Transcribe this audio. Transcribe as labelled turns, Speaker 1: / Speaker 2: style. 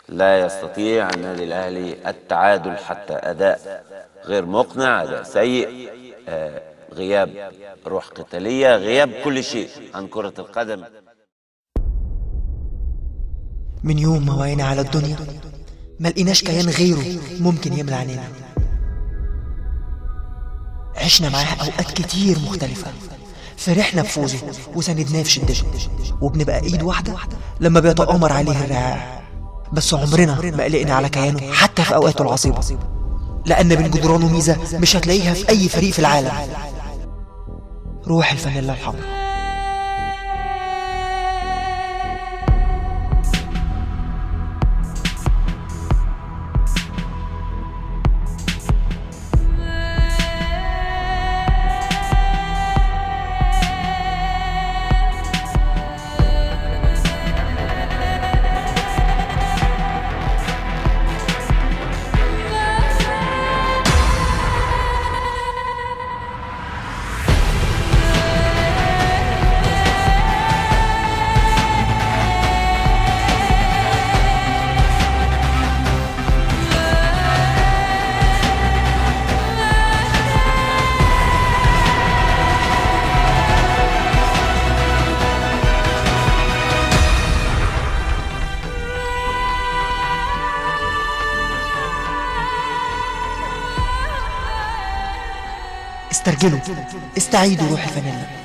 Speaker 1: لا يستطيع النادي الاهلي التعادل حتى اداء غير مقنع اداء سيء آه، غياب روح قتاليه غياب كل شيء عن كره القدم
Speaker 2: من يوم ما وعينا على الدنيا ما لقيناش كيان غيره ممكن يملى عينينا عشنا معاه أوقات كتير مختلفة فرحنا بفوزه وساندناه في شدته وبنبقى ايد واحدة لما بيتآمر عليه الرعاع بس عمرنا ما قلقنا على كيانه حتى في أوقاته العصيبة لأن بين جدرانه ميزة مش هتلاقيها في أي فريق في العالم روح الفانيلا الحمراء استرجلوا استعيدوا روح الفانيلا